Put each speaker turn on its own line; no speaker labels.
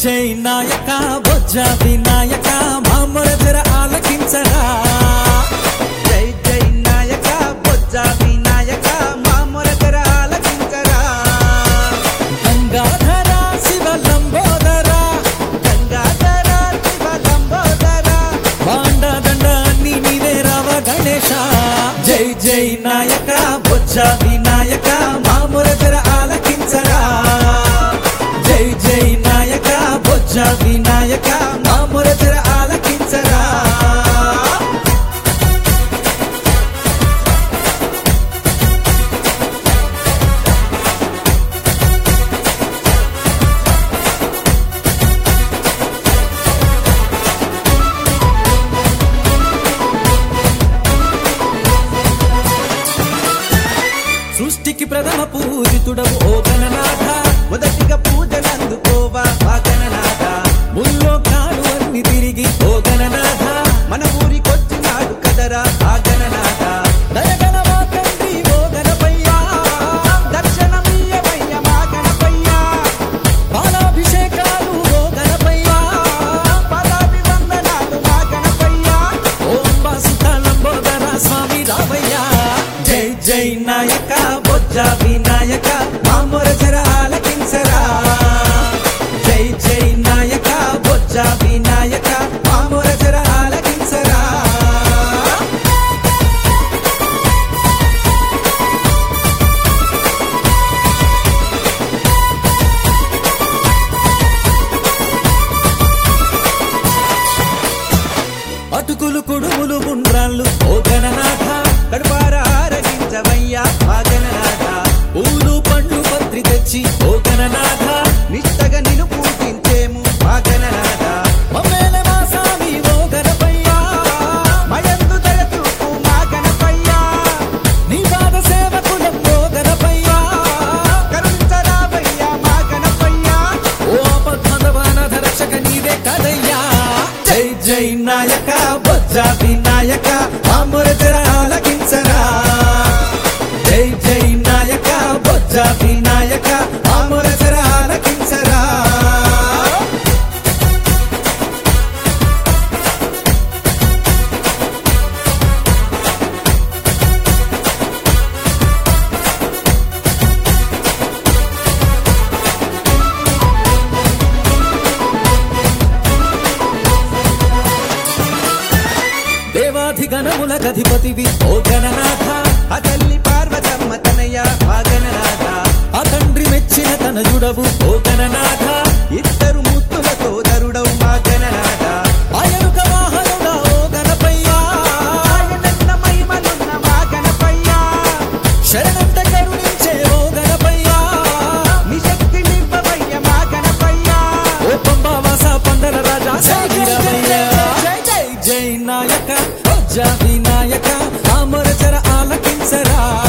జై నాయక బొజ్జ వినాయక మామూల జర ఆలకించరా
జై జై నాయక బొజ్జ వినాయక మామూల జర ఆలకించరా
గంగాధర శివ లంబోదర
గంగాధర శివ లంబోదర
బాండ దండ అన్ని నీవే రావ గణేశ జై జై నాయక బొజ్జ వినాయక మామూల జర ఆలకించరా జై జై నాయక బొజ్జ వినాయక మామూల జర ఆలకించరా సృష్టికి ప్రథమ పూజితుడవు ఓ గణనాథ
మొదటిగా పూజలందుకోవా మా గణనాథ
ముల్లో కాడు అన్ని తిరిగి ఓ గణనాథ
మన ఊరికొచ్చినాడు కదరా ఆ గణనాథ
దయగలవా తండ్రి ఓ గణపయ్యా
దర్శనమీయమయ్య మా గణపయ్య
పాలాభిషేకాలు ఓ గణపయ్యా
పదాభివందనాలు మా గణపయ్య
ఓం బాసుతాళంబోదర స్వామి రామయ్య జై జై నాయక బొజ్జ వినాయక మామూర జర ఆలకించరా జై జై నాయక బొజ్జ వినాయక మామూర జర ఆలకించరా అటుకులు కుడుములు గుండ్రాళ్ళు ఓ గణనాథ
కడుపార ఆరగించవయ్యా మా గణనాథ
పూలు పండ్లు పత్రి తెచ్చి ఓ గణనాథ
నిష్టగా నిన్ను పూజించేము మా గణనాథ
మమ్మేల మా స్వామి ఓ గణపయ్యా
మయందు దయచూపు మా గణపయ్య
నీ పాద సేవకులం ఓ గణపయ్యా
కరుణించరావయ్యా మా గణపయ్య
ఓ పద్మనాభ రక్షక నీవే కదయ్యా జై జై నాయక బొజ్జ వినాయక మామూర జర ఆలకించరా జై జై నాయక బొజ్జ వినాయక మామూర జర ఆలకించరా దేవాధి గణముల గధిపతివి ఓ గణనాథ
ఆ తల్లి పార్వతమ్మ తనయ మా గణనాథ
ఆ తండ్రి మెచ్చిన తనయుడవు ఓ గణనాథ
ఇద్దరు ముత్తుల సోదరుడవు మా గణనాథ
ఆయనుక వాహనుడా ఓ గణపయ్యా
ఆయనన్న మహిమలున్న మా గణపయ్య
శరణంత కరుణించే ఓ గణపయ్యా
నిశక్తి నింపవయ్య మా గణపయ్య
ఓ పంబావాస పందర రాజా సాగిరవయ్యా జై జై జై నాయక బొజ్జ వినాయక ఆమర జర ఆలకించరా